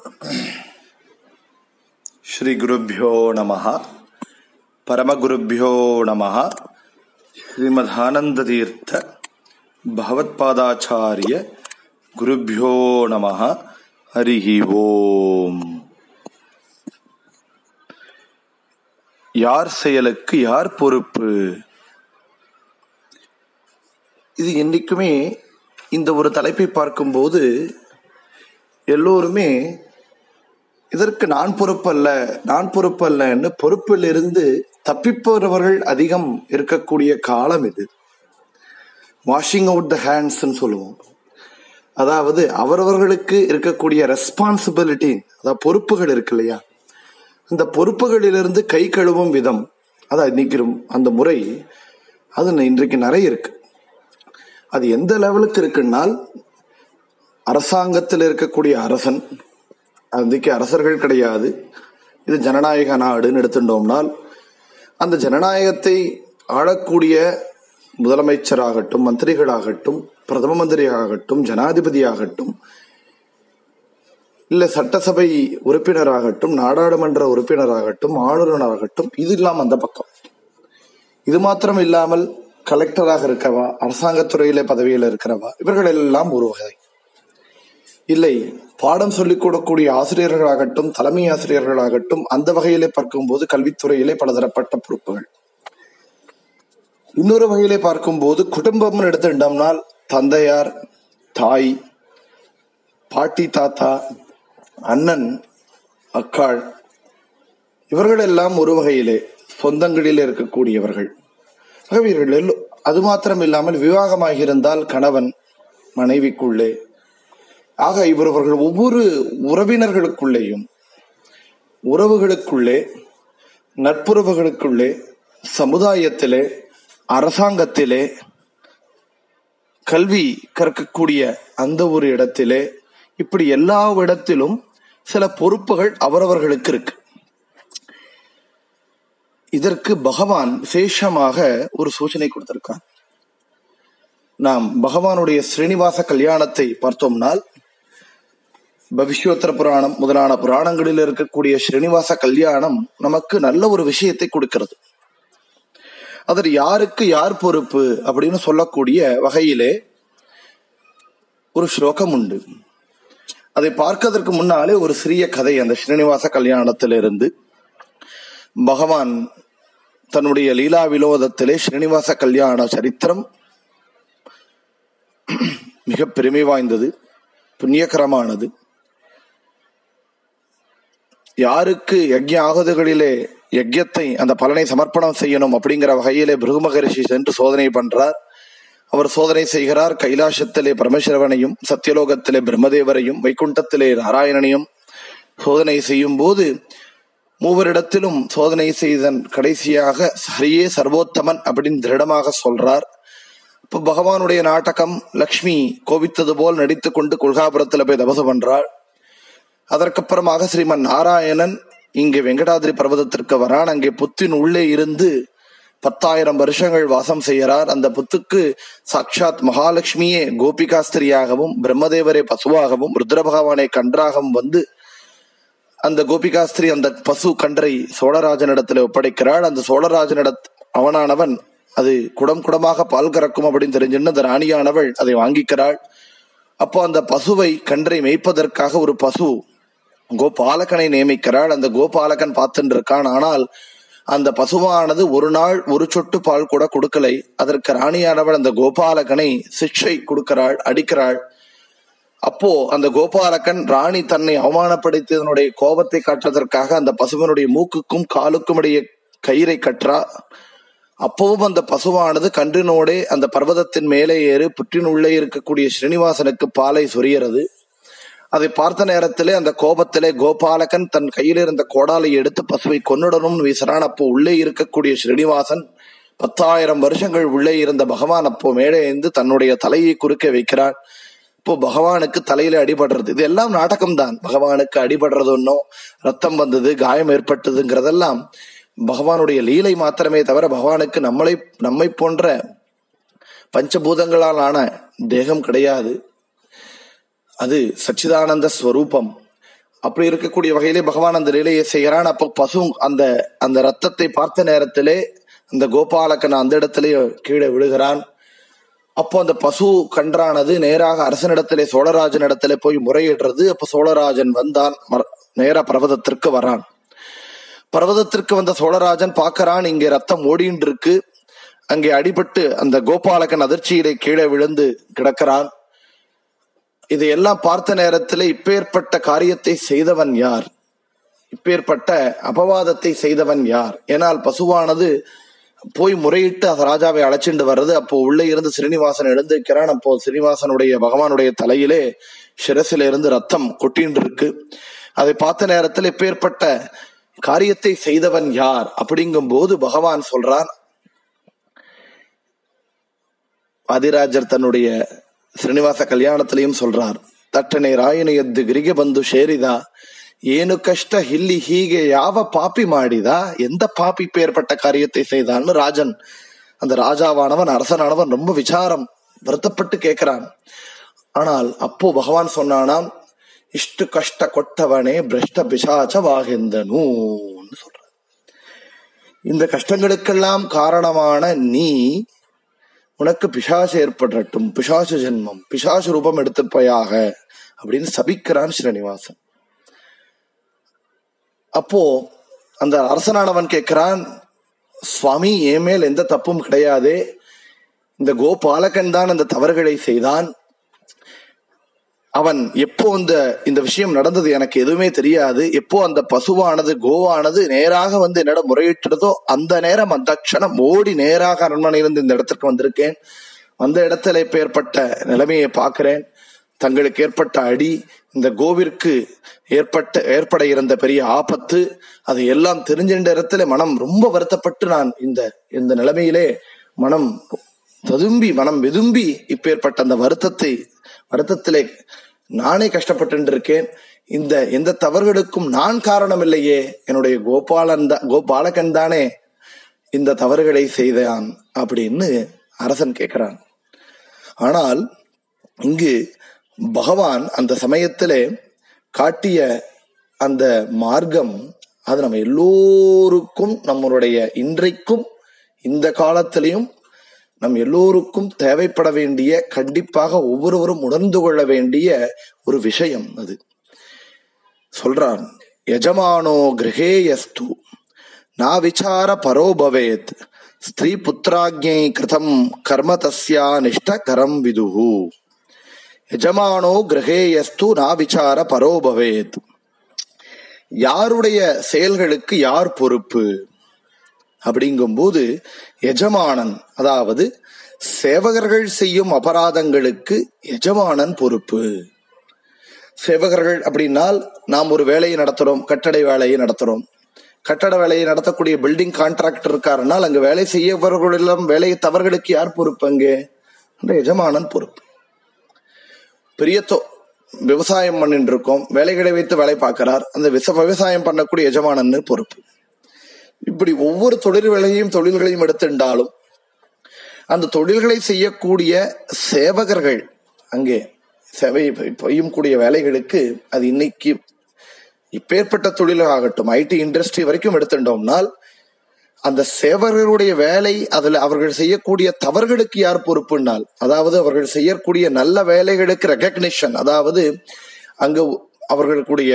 ಶ್ರೀಗುರುಭ್ಯೋ ನಮಃ ಪರಮಗುರುಭ್ಯೋ ನಮಃ ಶ್ರೀಮದಾನಂದತೀರ್ಥ ಭಗವತ್ಪಾದಾಚಾರ್ಯ ಗುರುಭ್ಯೋ ನಮಃ ಹರಿ ஓம் யார் செயலுக்கு யார் பொறுப்பு இது என்றைக்குமே இந்த ஒரு தலைப்பை பார்க்கும்போது எல்லோருமே இதற்கு நான் பொறுப்பல்ல நான் பொறுப்பல்லன்னு பொறுப்பிலிருந்து தப்பிப்பவர்கள் அதிகம் இருக்கக்கூடிய காலம் இது வாஷிங் அவுட் த ஹேண்ட்ஸ்ன்னு சொல்லுவோம் அதாவது அவரவர்களுக்கு இருக்கக்கூடிய ரெஸ்பான்சிபிலிட்டி அதாவது பொறுப்புகள் இருக்கு இல்லையா அந்த பொறுப்புகளிலிருந்து கை கழுவும் விதம் அதான் இன்னைக்கு அந்த முறை அது இன்றைக்கு நிறைய இருக்கு அது எந்த லெவலுக்கு இருக்குன்னால் அரசாங்கத்தில் இருக்கக்கூடிய அரசன் அதுக்கு அரசர்கள் கிடையாது இது ஜனநாயக நாடுன்னு எடுத்துட்டோம்னால் அந்த ஜனநாயகத்தை ஆளக்கூடிய முதலமைச்சராகட்டும் மந்திரிகளாகட்டும் பிரதம மந்திரியாகட்டும் ஜனாதிபதியாகட்டும் இல்ல சட்டசபை உறுப்பினராகட்டும் நாடாளுமன்ற உறுப்பினராகட்டும் ஆளுநராகட்டும் இது இல்லாம அந்த பக்கம் இது மாத்திரம் இல்லாமல் கலெக்டராக இருக்கவா அரசாங்கத்துறையில பதவியில் இருக்கிறவா இவர்கள் எல்லாம் ஒரு வகை இல்லை பாடம் சொல்லிக் கொடுக்கக்கூடிய ஆசிரியர்களாகட்டும் தலைமை ஆசிரியர்களாகட்டும் அந்த வகையிலே பார்க்கும்போது கல்வித்துறையிலே பலதரப்பட்ட பொறுப்புகள் இன்னொரு வகையிலே பார்க்கும்போது குடும்பம்னு எடுத்துட்டோம்னால் தந்தையார் தாய் பாட்டி தாத்தா அண்ணன் அக்காள் இவர்கள் எல்லாம் ஒரு வகையிலே சொந்தங்களில் இருக்கக்கூடியவர்கள் இவர்கள் அது மாத்திரம் இல்லாமல் விவாகமாக இருந்தால் கணவன் மனைவிக்குள்ளே ஆக இவர்கள் ஒவ்வொரு உறவினர்களுக்குள்ளேயும் உறவுகளுக்குள்ளே நட்புறவுகளுக்குள்ளே சமுதாயத்திலே அரசாங்கத்திலே கல்வி கற்கக்கூடிய அந்த ஒரு இடத்திலே இப்படி எல்லா இடத்திலும் சில பொறுப்புகள் அவரவர்களுக்கு இருக்கு இதற்கு பகவான் விசேஷமாக ஒரு சூச்சனை கொடுத்திருக்கார் நாம் பகவானுடைய ஸ்ரீனிவாச கல்யாணத்தை பார்த்தோம்னால் பவிஷ்யோத்தர புராணம் முதலான புராணங்களில் இருக்கக்கூடிய ஸ்ரீனிவாச கல்யாணம் நமக்கு நல்ல ஒரு விஷயத்தை கொடுக்கிறது அதில் யாருக்கு யார் பொறுப்பு அப்படின்னு சொல்லக்கூடிய வகையிலே ஒரு ஸ்லோகம் உண்டு அதை பார்க்கறதற்கு முன்னாலே ஒரு சிறிய கதை அந்த ஸ்ரீனிவாச கல்யாணத்திலிருந்து பகவான் தன்னுடைய லீலா வினோதத்திலே ஸ்ரீனிவாச கல்யாண சரித்திரம் மிக பெருமை வாய்ந்தது புண்ணியகரமானது யாருக்கு யஜ்ய ஆகுதுகளிலே யஜ்யத்தை அந்த பலனை சமர்ப்பணம் செய்யணும் அப்படிங்கிற வகையிலே பிருகு மகரிஷி சென்று சோதனை பண்றார் அவர் சோதனை செய்கிறார் கைலாசத்திலே பரமேஸ்வரவனையும் சத்தியலோகத்திலே பிரம்மதேவரையும் வைகுண்டத்திலே நாராயணனையும் சோதனை செய்யும் போது மூவரிடத்திலும் சோதனை செய்தன் கடைசியாக ஹரியே சர்வோத்தமன் அப்படின்னு திருடமாக சொல்றார் இப்ப பகவானுடைய நாடகம் லக்ஷ்மி கோபித்தது போல் நடித்து கொண்டு குல்காபுரத்துல போய் தபசு பண்றாள் அதற்கப்புறமாக ஸ்ரீமன் நாராயணன் இங்கே வெங்கடாதிரி பர்வதத்திற்கு வரான் அங்கே புத்தின் உள்ளே இருந்து பத்தாயிரம் வருஷங்கள் வாசம் செய்கிறார் அந்த புத்துக்கு சாட்சாத் மகாலட்சுமியே கோபிகாஸ்திரியாகவும் பிரம்மதேவரே பசுவாகவும் ருத்ர பகவானை கன்றாகவும் வந்து அந்த கோபிகாஸ்திரி அந்த பசு கன்றை சோழராஜனிடத்தில் ஒப்படைக்கிறாள் அந்த சோழராஜனிட அவனானவன் அது குடம் குடமாக பால் கறக்கும் அப்படின்னு தெரிஞ்சுன்னு அந்த ராணியானவள் அதை வாங்கிக்கிறாள் அப்போ அந்த பசுவை கன்றை மேய்ப்பதற்காக ஒரு பசு கோபாலகனை நியமிக்கிறாள் அந்த கோபாலகன் பார்த்துட்டு இருக்கான் ஆனால் அந்த பசுவானது ஒரு நாள் ஒரு சொட்டு பால் கூட கொடுக்கலை அதற்கு ராணியானவள் அந்த கோபாலகனை சிக்ஷை கொடுக்கிறாள் அடிக்கிறாள் அப்போ அந்த கோபாலகன் ராணி தன்னை அவமானப்படுத்தியதனுடைய கோபத்தை காட்டுவதற்காக அந்த பசுவனுடைய மூக்குக்கும் காலுக்கும் இடையே கயிறை கற்றா அப்பவும் அந்த பசுவானது கன்றினோடே அந்த பர்வதத்தின் மேலே ஏறு புற்றின் உள்ளே இருக்கக்கூடிய ஸ்ரீனிவாசனுக்கு பாலை சொரியறது அதை பார்த்த நேரத்திலே அந்த கோபத்திலே கோபாலகன் தன் கையில் இருந்த கோடாலை எடுத்து பசுவை கொன்னுடணும்னு வீசுறான் அப்போ உள்ளே இருக்கக்கூடிய ஸ்ரீனிவாசன் பத்தாயிரம் வருஷங்கள் உள்ளே இருந்த பகவான் அப்போ மேலே இருந்து தன்னுடைய தலையை குறுக்க வைக்கிறான் இப்போ பகவானுக்கு தலையில அடிபடுறது இது எல்லாம் நாடகம் தான் பகவானுக்கு அடிபடுறது ஒன்றும் ரத்தம் வந்தது காயம் ஏற்பட்டதுங்கிறதெல்லாம் பகவானுடைய லீலை மாத்திரமே தவிர பகவானுக்கு நம்மளை நம்மை போன்ற பஞ்சபூதங்களால் ஆன தேகம் கிடையாது அது சச்சிதானந்த ஸ்வரூபம் அப்படி இருக்கக்கூடிய வகையிலே பகவான் அந்த லீலையை செய்கிறான் அப்போ பசு அந்த அந்த ரத்தத்தை பார்த்த நேரத்திலே அந்த கோபாலக்கன் அந்த இடத்திலே கீழே விழுகிறான் அப்போ அந்த பசு கன்றானது நேராக அரசனிடத்திலே சோழராஜன் இடத்திலே போய் முறையிடுறது அப்ப சோழராஜன் வந்தான் மர- நேரா பர்வதத்திற்கு வரான் பர்வதத்திற்கு வந்த சோழராஜன் பார்க்கறான் இங்கே ரத்தம் ஓடின்னு இருக்கு அங்கே அடிபட்டு அந்த கோபாலகன் அதிர்ச்சியிலே கீழே விழுந்து கிடக்கிறான் இதையெல்லாம் பார்த்த நேரத்தில் இப்பேற்பட்ட காரியத்தை செய்தவன் யார் இப்பேற்பட்ட அபவாதத்தை செய்தவன் யார் ஏனால் பசுவானது போய் முறையிட்டு அந்த ராஜாவை அழைச்சிட்டு வர்றது அப்போ உள்ளே இருந்து ஸ்ரீனிவாசன் எழுந்திருக்கிறான் அப்போ ஸ்ரீனிவாசனுடைய பகவானுடைய தலையிலே சிரசில இருந்து ரத்தம் கொட்டின்னு இருக்கு அதை பார்த்த நேரத்தில் இப்பேற்பட்ட காரியத்தை செய்தவன் யார் அப்படிங்கும் போது பகவான் சொல்றான் ஆதிராஜர் தன்னுடைய ಶ್ರೀನಿವಾಸ ಕಲ್ಯಾಣத்திலையும் சொல்றார் ತಟ್ಟನೆ ರಾಯಣಿಯದ್ದು ಗಿರಿಗೆ ಬಂದು ಸೇರಿದ ಏನು ಕಷ್ಟ ಇಲ್ಲಿ ಹೀಗೆ ಯಾವ ಪಾಪಿ ಮಾಡಿದ எந்த பாப்பி பேர்பட்ட காரியத்தை செய்தான்னு ராஜன் அந்த ராஜாவானவன் அரசனானவன் ரொம்ப விசாரம் வருத்தப்பட்டு கேட்கிறான் ஆனால் அப்போ பகவான் சொன்னானாம் இஷ்டு கஷ்ட கொட்டவனே பிரஷ்ட பிசாச்சவாகிந்தனு சொல்ற இந்த கஷ்டங்களுக்கெல்லாம் காரணமான நீ உனக்கு பிசாசு ஏற்படட்டும் பிசாசு ஜென்மம் பிசாசு ரூபம் எடுத்துப்பையாக அப்படின்னு சபிக்கிறான் ஸ்ரீனிவாசன் அப்போ அந்த அரசனானவன் கேட்கிறான் சுவாமி என் மேல் எந்த தப்பும் கிடையாது இந்த கோபாலகன் தான் அந்த தவறுகளை செய்தான் அவன் எப்போ இந்த இந்த விஷயம் நடந்தது எனக்கு எதுவுமே தெரியாது எப்போ அந்த பசுவானது கோவானது நேராக வந்து என்னிடம் முறையிட்டதோ அந்த நேரம் அந்த க்ஷணம் ஓடி நேராக அரண்மனையிலிருந்து இந்த இடத்திற்கு வந்திருக்கேன் வந்த இடத்துல இப்ப ஏற்பட்ட நிலைமையை பார்க்கிறேன் தங்களுக்கு ஏற்பட்ட அடி இந்த கோவிற்கு ஏற்பட்ட ஏற்பட இருந்த பெரிய ஆபத்து அதை எல்லாம் தெரிஞ்ச இடத்துல மனம் ரொம்ப வருத்தப்பட்டு நான் இந்த இந்த நிலைமையிலே மனம் ததும்பி மனம் வெதும்பி இப்பேற்பட்ட அந்த வருத்தத்தை வருத்தத்திலே நானே கஷ்டப்பட்டு இருக்கேன் இந்த எந்த தவறுகளுக்கும் நான் காரணம் இல்லையே என்னுடைய கோபாலன் தான் கோபாலகன் தானே இந்த தவறுகளை செய்தான் அப்படின்னு அரசன் கேட்கிறான் ஆனால் இங்கு பகவான் அந்த சமயத்திலே காட்டிய அந்த மார்க்கம் அது நம்ம எல்லோருக்கும் நம்மளுடைய இன்றைக்கும் இந்த காலத்திலையும் நம் எல்லோருக்கும் தேவைப்பட வேண்டிய கண்டிப்பாக ஒவ்வொருவரும் உணர்ந்து கொள்ள வேண்டிய ஒரு விஷயம் அது சொல்றான் யஜமானோ கிரகேயஸ்து நா விசார பரோ பவேத் ஸ்திரீ புத்திராஜ்ஞை கிருதம் கர்ம தஸ்யா நிஷ்ட கரம் விதுஹு யஜமானோ கிரகேயஸ்து நா விசார பரோ பவேத் யாருடைய செயல்களுக்கு யார் பொறுப்பு அப்படிங்கும்போது எஜமானன் அதாவது சேவகர்கள் செய்யும் அபராதங்களுக்கு எஜமானன் பொறுப்பு சேவகர்கள் அப்படின்னால் நாம் ஒரு வேலையை நடத்துறோம் கட்டடை வேலையை நடத்துறோம் கட்டட வேலையை நடத்தக்கூடிய பில்டிங் கான்ட்ராக்டர் இருக்காருனால் அங்கு வேலை செய்யவர்களிடம் வேலையை தவறுகளுக்கு யார் பொறுப்பு அங்கே அந்த எஜமானன் பொறுப்பு பெரிய தொ- விவசாயம் பண்ணிட்டு இருக்கோம் வேலைகளை வைத்து வேலை பார்க்கிறார் அந்த விச விவசாயம் பண்ணக்கூடிய எஜமானன் பொறுப்பு இப்படி ஒவ்வொரு தொழில் வேலையும் தொழில்களையும் எடுத்துட்டாலும் அந்த தொழில்களை செய்யக்கூடிய சேவகர்கள் அங்கே சேவை செய்யும் கூடிய வேலைகளுக்கு அது இன்னைக்கு இப்பேற்பட்ட தொழிலாகட்டும் ஐடி இண்டஸ்ட்ரி வரைக்கும் எடுத்துட்டோம்னால் அந்த சேவகர்களுடைய வேலை அதுல அவர்கள் செய்யக்கூடிய தவறுகளுக்கு யார் பொறுப்புனால் அதாவது அவர்கள் செய்யக்கூடிய நல்ல வேலைகளுக்கு ரெகக்னிஷன் அதாவது அங்கு அவர்களுடைய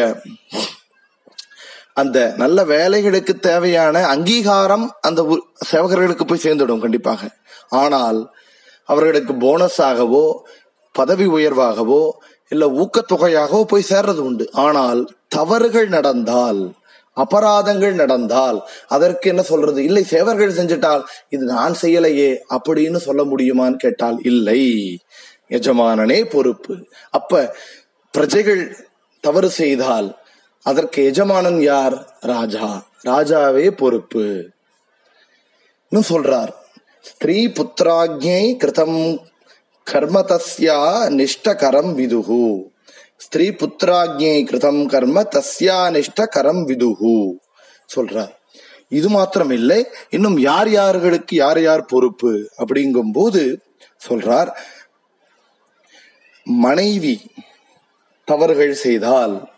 அந்த நல்ல வேலைகளுக்கு தேவையான அங்கீகாரம் அந்த உ- சேவகர்களுக்கு போய் சேர்ந்துடும் கண்டிப்பாக ஆனால் அவர்களுக்கு போனஸாகவோ பதவி உயர்வாகவோ இல்ல ஊக்கத்தொகையாகவோ போய் சேர்றது உண்டு ஆனால் தவறுகள் நடந்தால் அபராதங்கள் நடந்தால் அதற்கு என்ன சொல்றது இல்லை சேவர்கள் செஞ்சிட்டால் இது நான் செய்யலையே அப்படின்னு சொல்ல முடியுமான்னு கேட்டால் இல்லை எஜமானனே பொறுப்பு அப்ப பிரஜைகள் தவறு செய்தால் அதற்கு எஜமானன் யார் ராஜா ராஜாவே பொறுப்பு இன்னும் சொல்றார் ஸ்திரீ புத்திராஜ்ஞை கிருதம் கர்ம தஸ்யா நிஷ்டகரம் விதுகு ஸ்திரீ புத்திராஜ்ஞை கிருதம் கர்ம தஸ்யா நிஷ்டகரம் விதுகு சொல்றார் இது மாத்திரம் இல்லை இன்னும் யார் யார்களுக்கு யார் யார் பொறுப்பு அப்படிங்கும் போது சொல்றார் மனைவி தவறுகள் செய்தால்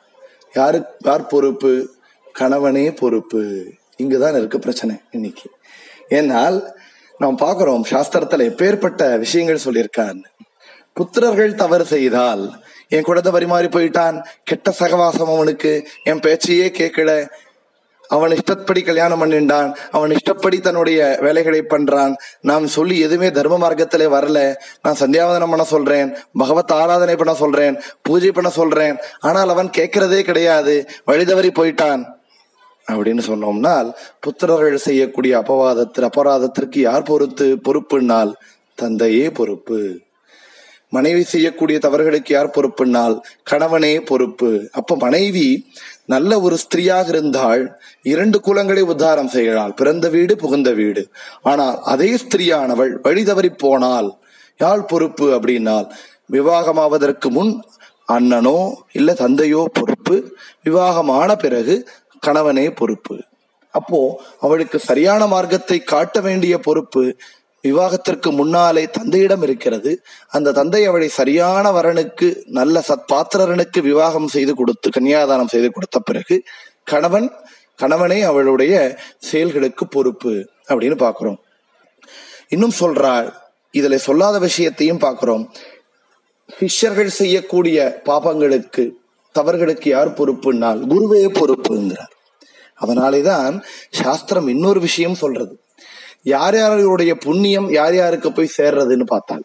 யாரு யார் பொறுப்பு கணவனே பொறுப்பு இங்குதான் இருக்கு பிரச்சனை இன்னைக்கு ஏன்னால் நாம் பார்க்கிறோம் சாஸ்திரத்துல எப்பேற்பட்ட விஷயங்கள் சொல்லியிருக்கான்னு புத்திரர்கள் தவறு செய்தால் என் குழந்தை வரிமாறி போயிட்டான் கெட்ட சகவாசம் அவனுக்கு என் பேச்சையே கேட்கல அவன் இஷ்டப்படி கல்யாணம் பண்ணிண்டான் அவன் இஷ்டப்படி தன்னுடைய வேலைகளை பண்றான் நாம் சொல்லி எதுவுமே தர்ம மார்க்கத்திலே வரல நான் சந்தியாவதனம் பண்ண சொல்றேன் பகவத் ஆராதனை பண்ண சொல்றேன் பூஜை பண்ண சொல்றேன் ஆனால் அவன் கேட்கறதே கிடையாது வழிதவறி போயிட்டான் அப்படின்னு சொன்னோம்னால் புத்திரர்கள் செய்யக்கூடிய அபவாதத்தில் அபராதத்திற்கு யார் பொறுத்து பொறுப்புனால் தந்தையே பொறுப்பு மனைவி செய்யக்கூடிய தவறுகளுக்கு யார் பொறுப்புனால் கணவனே பொறுப்பு அப்ப மனைவி நல்ல ஒரு ஸ்திரீயாக இருந்தால் இரண்டு குலங்களை உத்தாரம் செய்கிறாள் பிறந்த வீடு புகுந்த வீடு ஆனால் அதே ஸ்திரீயானவள் வழி தவறி போனால் யார் பொறுப்பு அப்படின்னால் விவாகமாவதற்கு முன் அண்ணனோ இல்ல தந்தையோ பொறுப்பு விவாகமான பிறகு கணவனே பொறுப்பு அப்போ அவளுக்கு சரியான மார்க்கத்தை காட்ட வேண்டிய பொறுப்பு விவாகத்திற்கு முன்னாலே தந்தையிடம் இருக்கிறது அந்த தந்தை அவளை சரியான வரனுக்கு நல்ல சத்பாத்திரனுக்கு விவாகம் செய்து கொடுத்து கன்னியாதானம் செய்து கொடுத்த பிறகு கணவன் கணவனே அவளுடைய செயல்களுக்கு பொறுப்பு அப்படின்னு பாக்குறோம் இன்னும் சொல்றாள் இதுல சொல்லாத விஷயத்தையும் பார்க்கிறோம் சிஷ்யர்கள் செய்யக்கூடிய பாபங்களுக்கு தவறுகளுக்கு யார் பொறுப்புனால் குருவே பொறுப்புங்கிறார் அதனாலேதான் சாஸ்திரம் இன்னொரு விஷயம் சொல்றது யார் யாருடைய புண்ணியம் யார் யாருக்கு போய் சேர்றதுன்னு பார்த்தால்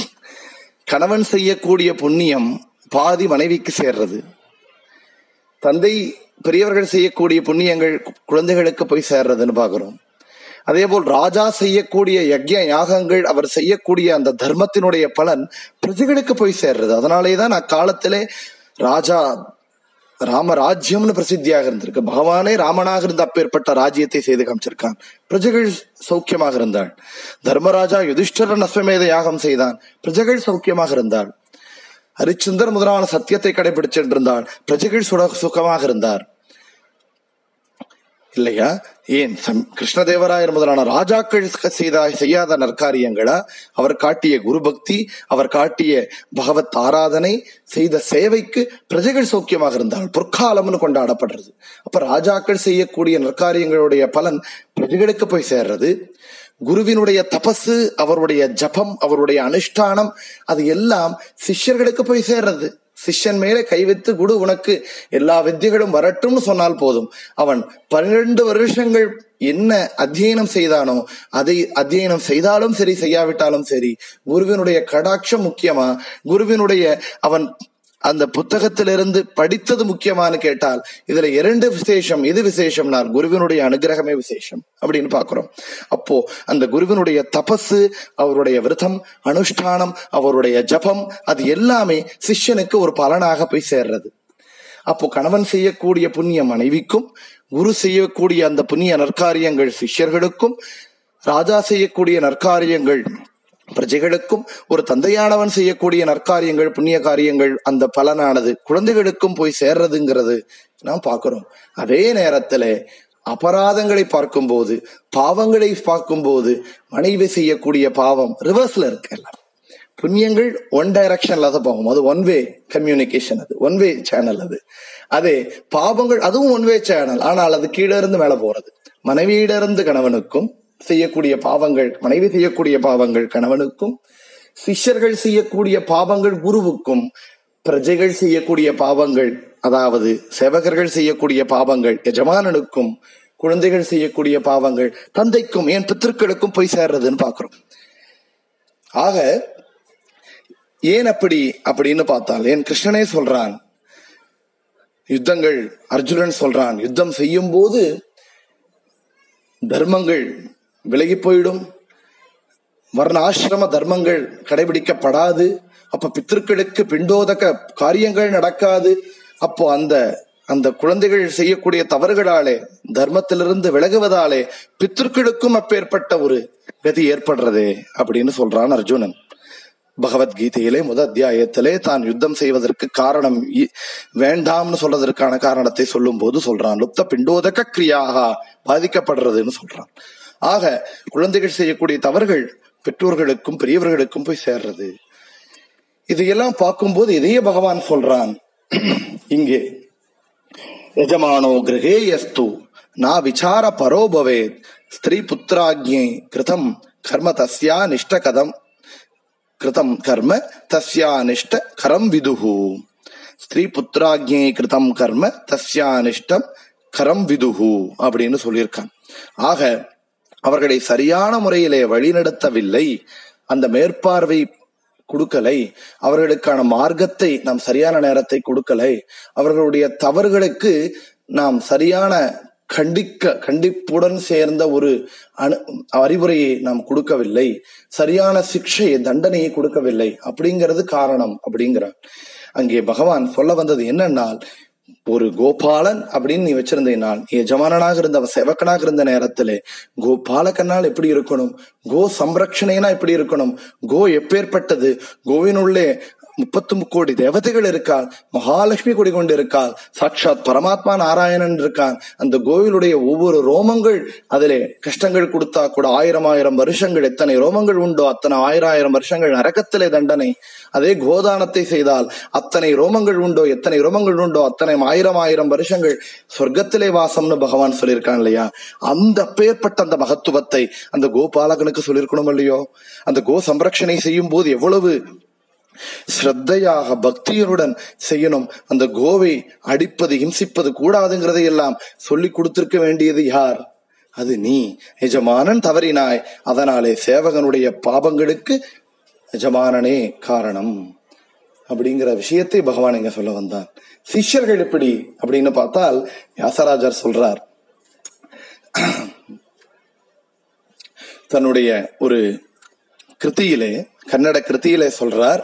கணவன் செய்யக்கூடிய புண்ணியம் பாதி மனைவிக்கு சேர்றது தந்தை பெரியவர்கள் செய்யக்கூடிய புண்ணியங்கள் குழந்தைகளுக்கு போய் சேர்றதுன்னு பாக்குறோம் அதே போல் ராஜா செய்யக்கூடிய யஜ்ய யாகங்கள் அவர் செய்யக்கூடிய அந்த தர்மத்தினுடைய பலன் பிரஜைகளுக்கு போய் சேர்றது அதனாலேதான் அக்காலத்திலே ராஜா ராமராஜ்யம்னு பிரசித்தியாக இருந்திருக்கு பகவானே ராமனாக இருந்த அப்பேற்பட்ட ராஜ்யத்தை செய்து காமிச்சிருக்கான் பிரஜைகள் சௌக்கியமாக இருந்தாள் தர்மராஜா யுதிஷ்டரன் அஸ்வமேத யாகம் செய்தான் பிரஜைகள் சௌக்கியமாக இருந்தாள் ஹரிச்சந்தர் முதலான சத்தியத்தை கடைபிடிச்சிருந்தாள் பிரஜைகள் சுட சுகமாக இருந்தார் இல்லையா ஏன் கிருஷ்ணதேவராயர் முதலான ராஜாக்கள் செய்த செய்யாத நற்காரியங்களா அவர் காட்டிய குரு பக்தி அவர் காட்டிய பகவத் ஆராதனை செய்த சேவைக்கு பிரஜைகள் சௌக்கியமாக இருந்தால் பொற்காலம்னு கொண்டாடப்படுறது அப்ப ராஜாக்கள் செய்யக்கூடிய நற்காரியங்களுடைய பலன் பிரஜைகளுக்கு போய் சேர்றது குருவினுடைய தபசு அவருடைய ஜபம் அவருடைய அனுஷ்டானம் அது எல்லாம் சிஷ்யர்களுக்கு போய் சேர்றது சிஷ்யன் மேலே கை வைத்து குடு உனக்கு எல்லா வித்தியகளும் வரட்டும்னு சொன்னால் போதும் அவன் பன்னிரண்டு வருஷங்கள் என்ன அத்தியனம் செய்தானோ அதை அத்தியனம் செய்தாலும் சரி செய்யாவிட்டாலும் சரி குருவினுடைய கடாட்சம் முக்கியமா குருவினுடைய அவன் அந்த புத்தகத்திலிருந்து படித்தது முக்கியமானு கேட்டால் இதுல இரண்டு விசேஷம் எது விசேஷம்னா குருவினுடைய அனுகிரகமே விசேஷம் அப்படின்னு பாக்குறோம் அப்போ அந்த குருவினுடைய தபசு அவருடைய விரதம் அனுஷ்டானம் அவருடைய ஜபம் அது எல்லாமே சிஷ்யனுக்கு ஒரு பலனாக போய் சேர்றது அப்போ கணவன் செய்யக்கூடிய புண்ணிய மனைவிக்கும் குரு செய்யக்கூடிய அந்த புண்ணிய நற்காரியங்கள் சிஷ்யர்களுக்கும் ராஜா செய்யக்கூடிய நற்காரியங்கள் பிரஜைகளுக்கும் ஒரு தந்தையானவன் செய்யக்கூடிய நற்காரியங்கள் புண்ணிய காரியங்கள் அந்த பலனானது குழந்தைகளுக்கும் போய் சேர்றதுங்கிறது நாம் பார்க்கிறோம் அதே நேரத்துல அபராதங்களை பார்க்கும்போது பாவங்களை பார்க்கும்போது மனைவி செய்யக்கூடிய பாவம் ரிவர்ஸ்ல இருக்கு எல்லாம் புண்ணியங்கள் ஒன் டைரக்ஷன்ல தான் போகும் அது ஒன் வே கம்யூனிகேஷன் அது ஒன் வே சேனல் அது அதே பாவங்கள் அதுவும் ஒன் வே சேனல் ஆனால் அது கீழே இருந்து மேல போறது மனைவியிடருந்து கணவனுக்கும் செய்யக்கூடிய பாவங்கள் மனைவி செய்யக்கூடிய பாவங்கள் கணவனுக்கும் சிஷ்யர்கள் செய்யக்கூடிய பாவங்கள் குருவுக்கும் பிரஜைகள் செய்யக்கூடிய பாவங்கள் அதாவது சேவகர்கள் செய்யக்கூடிய பாவங்கள் எஜமானனுக்கும் குழந்தைகள் செய்யக்கூடிய பாவங்கள் தந்தைக்கும் ஏன் பித்திருக்களுக்கும் போய் சேர்றதுன்னு பாக்குறோம் ஆக ஏன் அப்படி அப்படின்னு பார்த்தால் ஏன் கிருஷ்ணனே சொல்றான் யுத்தங்கள் அர்ஜுனன் சொல்றான் யுத்தம் செய்யும் போது தர்மங்கள் விலகி போயிடும் வர்ணாசிரம தர்மங்கள் கடைபிடிக்கப்படாது அப்ப பித்திருக்களுக்கு பிண்டோதக காரியங்கள் நடக்காது அப்போ அந்த அந்த குழந்தைகள் செய்யக்கூடிய தவறுகளாலே தர்மத்திலிருந்து விலகுவதாலே பித்திருக்களுக்கும் அப்பேற்பட்ட ஒரு கதி ஏற்படுறதே அப்படின்னு சொல்றான் அர்ஜுனன் பகவத்கீதையிலே முத அத்தியாயத்திலே தான் யுத்தம் செய்வதற்கு காரணம் வேண்டாம்னு சொல்றதற்கான காரணத்தை சொல்லும் போது சொல்றான் லுப்த பிண்டோதக கிரியாக பாதிக்கப்படுறதுன்னு சொல்றான் ஆக குழந்தைகள் செய்யக்கூடிய தவறுகள் பெற்றோர்களுக்கும் பெரியவர்களுக்கும் போய் சேர்றது இதையெல்லாம் பார்க்கும்போது இதையே பகவான் சொல்றான் இங்கே ಯಜಮಾನೋ ಗೃಹೇ ಯಸ್ತು ನಾ ವಿಚಾರ ಪರೋ ಭವೇತ್ ಸ್ತ್ರೀ ಪುತ್ರಾಜ್ಞೆ ಕೃತಂ ಕರ್ಮ ತಸ್ಯಾನಿಷ್ಟ ಕದಂ ಕೃತಂ ಕರ್ಮ ತಸ್ಯಾನಿಷ್ಟ ಕರಂ ವಿದುಹು ஸ்திரீ புத்திராஜ்ஞை கிருதம் கர்ம தஸ்யானிஷ்டம் கரம் விதுஹு அப்படின்னு சொல்லியிருக்கான் ஆக அவர்களை சரியான முறையிலே வழிநடத்தவில்லை அந்த மேற்பார்வை கொடுக்கலை அவர்களுக்கான மார்க்கத்தை நாம் சரியான நேரத்தை கொடுக்கலை அவர்களுடைய தவறுகளுக்கு நாம் சரியான கண்டிக்க கண்டிப்புடன் சேர்ந்த ஒரு அணு அறிவுரையை நாம் கொடுக்கவில்லை சரியான சிக்ஷையை தண்டனையை கொடுக்கவில்லை அப்படிங்கிறது காரணம் அப்படிங்கிறார் அங்கே பகவான் சொல்ல வந்தது என்னன்னால் ஒரு கோபாலன் அப்படின்னு நீ வச்சிருந்தீனால் நீ எஜமானனாக இருந்த சேவக்கனாக இருந்த நேரத்திலே கோபாலகனால் எப்படி இருக்கணும் கோ சம்ரக்ஷணைனா எப்படி இருக்கணும் கோ எப்பேற்பட்டது கோவினுள்ளே முப்பத்து கோடி தேவதைகள் இருக்காள் மகாலட்சுமி குடி கொண்டு இருக்காள் சாட்சாத் பரமாத்மா நாராயணன் இருக்கான் அந்த கோவிலுடைய ஒவ்வொரு ரோமங்கள் அதிலே கஷ்டங்கள் கொடுத்தா கூட ஆயிரம் ஆயிரம் வருஷங்கள் எத்தனை ரோமங்கள் உண்டோ அத்தனை ஆயிரம் ஆயிரம் வருஷங்கள் நரகத்திலே தண்டனை அதே கோதானத்தை செய்தால் அத்தனை ரோமங்கள் உண்டோ எத்தனை ரோமங்கள் உண்டோ அத்தனை ஆயிரம் ஆயிரம் வருஷங்கள் சொர்க்கத்திலே வாசம்னு பகவான் சொல்லியிருக்கான் இல்லையா அந்த பேர்பட்ட அந்த மகத்துவத்தை அந்த கோபாலகனுக்கு சொல்லியிருக்கணும் இல்லையோ அந்த கோ சம்ரட்சணை செய்யும் போது எவ்வளவு ஸ்ரத்தையாக பக்தியருடன் செய்யணும் அந்த கோவை அடிப்பது ஹிம்சிப்பது கூடாதுங்கிறதை எல்லாம் சொல்லி கொடுத்திருக்க வேண்டியது யார் அது நீ எஜமானன் தவறினாய் அதனாலே சேவகனுடைய பாபங்களுக்கு எஜமானனே காரணம் அப்படிங்கிற விஷயத்தை பகவான் இங்க சொல்ல வந்தான் சிஷ்யர்கள் எப்படி அப்படின்னு பார்த்தால் வியாசராஜர் சொல்றார் தன்னுடைய ஒரு கிருத்தியிலே கன்னட கிருத்தியிலே சொல்றார்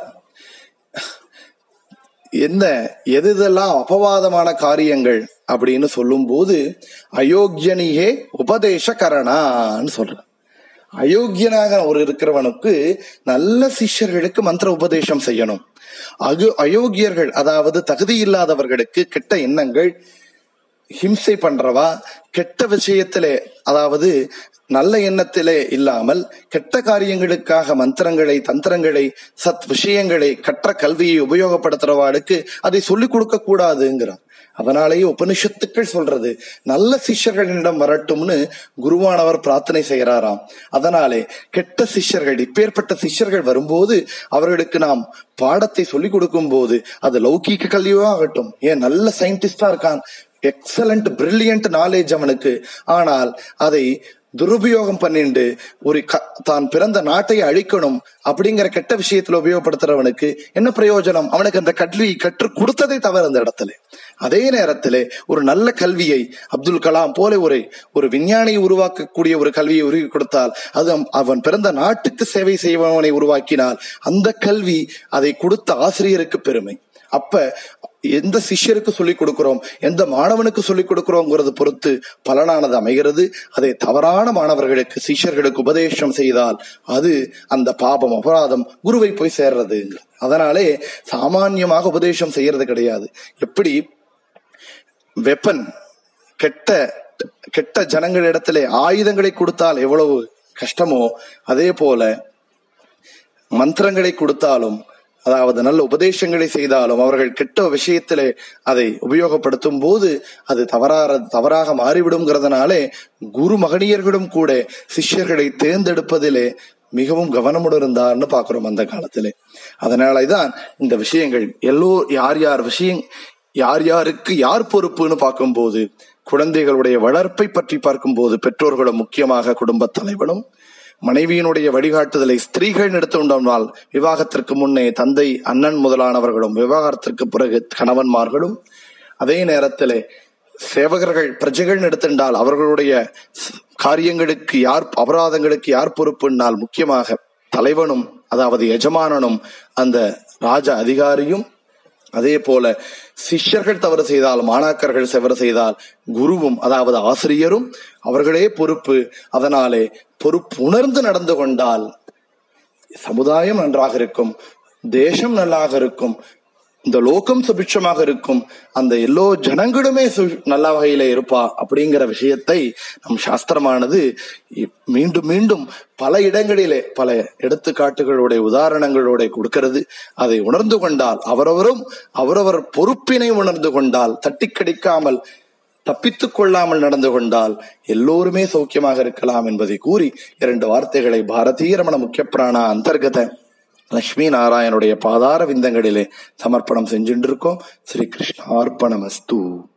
என்ன எது இதெல்லாம் அபவாதமான காரியங்கள் அப்படின்னு சொல்லும் போது அயோக்கியனியே உபதேச கரணான்னு சொல்றார் அயோக்கியனாக ஒரு இருக்கிறவனுக்கு நல்ல சிஷ்யர்களுக்கு மந்திர உபதேசம் செய்யணும் அகு அயோக்கியர்கள் அதாவது தகுதி இல்லாதவர்களுக்கு கெட்ட எண்ணங்கள் ஹிம்சை பண்றவா கெட்ட விஷயத்திலே அதாவது நல்ல எண்ணத்திலே இல்லாமல் கெட்ட காரியங்களுக்காக மந்திரங்களை தந்திரங்களை சத் விஷயங்களை கற்ற கல்வியை உபயோகப்படுத்துறவாளுக்கு அதை சொல்லிக் கொடுக்க கூடாதுங்கிறார் அதனாலேயே உபனிஷத்துக்கள் சொல்றது நல்ல சிஷ்யர்களிடம் வரட்டும்னு குருவானவர் பிரார்த்தனை செய்கிறாராம் அதனாலே கெட்ட சிஷ்யர்கள் இப்பேற்பட்ட சிஷ்யர்கள் வரும்போது அவர்களுக்கு நாம் பாடத்தை சொல்லிக் கொடுக்கும் போது அது லௌகீக கல்வியோ ஆகட்டும் ஏன் நல்ல சயின்டிஸ்டா இருக்கான் எக்ஸலண்ட் பிரில்லியன்ட் நாலேஜ் அவனுக்கு ஆனால் அதை துருபயோகம் பண்ணிண்டு ஒரு தான் பிறந்த நாட்டை அழிக்கணும் அப்படிங்கிற கெட்ட விஷயத்துல உபயோகப்படுத்துறவனுக்கு என்ன பிரயோஜனம் அவனுக்கு அந்த கல்வி கற்று கொடுத்ததே தவறு அந்த இடத்துல அதே நேரத்திலே ஒரு நல்ல கல்வியை அப்துல் கலாம் போல ஒரு ஒரு விஞ்ஞானியை உருவாக்கக்கூடிய ஒரு கல்வியை உருவாக்கி கொடுத்தால் அது அவன் பிறந்த நாட்டுக்கு சேவை செய்பவனை உருவாக்கினால் அந்த கல்வி அதை கொடுத்த ஆசிரியருக்கு பெருமை அப்ப எந்த சிஷ்யருக்கு சொல்லிக் கொடுக்கிறோம் எந்த மாணவனுக்கு சொல்லிக் கொடுக்கிறோங்கிறது பொறுத்து பலனானது அமைகிறது அதை தவறான மாணவர்களுக்கு சிஷ்யர்களுக்கு உபதேசம் செய்தால் அது அந்த பாபம் அபராதம் குருவை போய் சேர்றது அதனாலே சாமான்யமாக உபதேசம் செய்யறது கிடையாது எப்படி வெப்பன் கெட்ட கெட்ட ஜனங்களிடத்திலே ஆயுதங்களை கொடுத்தால் எவ்வளவு கஷ்டமோ அதே போல மந்திரங்களை கொடுத்தாலும் அதாவது நல்ல உபதேசங்களை செய்தாலும் அவர்கள் கெட்ட விஷயத்திலே அதை உபயோகப்படுத்தும் போது அது தவறாக தவறாக மாறிவிடுங்கிறதுனாலே குரு மகனியர்களும் கூட சிஷ்யர்களை தேர்ந்தெடுப்பதிலே மிகவும் கவனமுடன் இருந்தார்னு பாக்குறோம் அந்த காலத்திலே அதனாலதான் இந்த விஷயங்கள் எல்லோ யார் யார் விஷயம் யார் யாருக்கு யார் பொறுப்புன்னு பார்க்கும்போது குழந்தைகளுடைய வளர்ப்பை பற்றி பார்க்கும்போது பெற்றோர்களும் முக்கியமாக குடும்ப தலைவனும் மனைவியினுடைய வழிகாட்டுதலை ஸ்திரீகள் எடுத்துக்கொண்டால் விவாகத்திற்கு முன்னே தந்தை அண்ணன் முதலானவர்களும் விவாகரத்திற்கு பிறகு கணவன்மார்களும் அதே நேரத்திலே சேவகர்கள் பிரஜைகள் எடுத்துட்டால் அவர்களுடைய காரியங்களுக்கு யார் அபராதங்களுக்கு யார் பொறுப்புனால் முக்கியமாக தலைவனும் அதாவது எஜமானனும் அந்த ராஜ அதிகாரியும் அதே போல சிஷ்யர்கள் தவறு செய்தால் மாணாக்கர்கள் தவறு செய்தால் குருவும் அதாவது ஆசிரியரும் அவர்களே பொறுப்பு அதனாலே பொறுப்பு உணர்ந்து நடந்து கொண்டால் சமுதாயம் நன்றாக இருக்கும் தேசம் நல்லாக இருக்கும் இந்த லோகம் சுபிட்சமாக இருக்கும் அந்த எல்லோ ஜனங்களுமே நல்ல வகையில இருப்பா அப்படிங்கிற விஷயத்தை நம் சாஸ்திரமானது மீண்டும் மீண்டும் பல இடங்களிலே பல எடுத்துக்காட்டுகளுடைய உதாரணங்களோட கொடுக்கிறது அதை உணர்ந்து கொண்டால் அவரவரும் அவரவர் பொறுப்பினை உணர்ந்து கொண்டால் தட்டி கடிக்காமல் தப்பித்துக் கொள்ளாமல் நடந்து கொண்டால் எல்லோருமே சௌக்கியமாக இருக்கலாம் என்பதை கூறி இரண்டு வார்த்தைகளை பாரதீய ரமண முக்கிய பிராணா அந்தர்கத லட்சுமி நாராயணுடைய பாதார விந்தங்களிலே சமர்ப்பணம் செஞ்சுட்டு இருக்கோம் ஸ்ரீ கிருஷ்ணார்ப்பணமஸ்து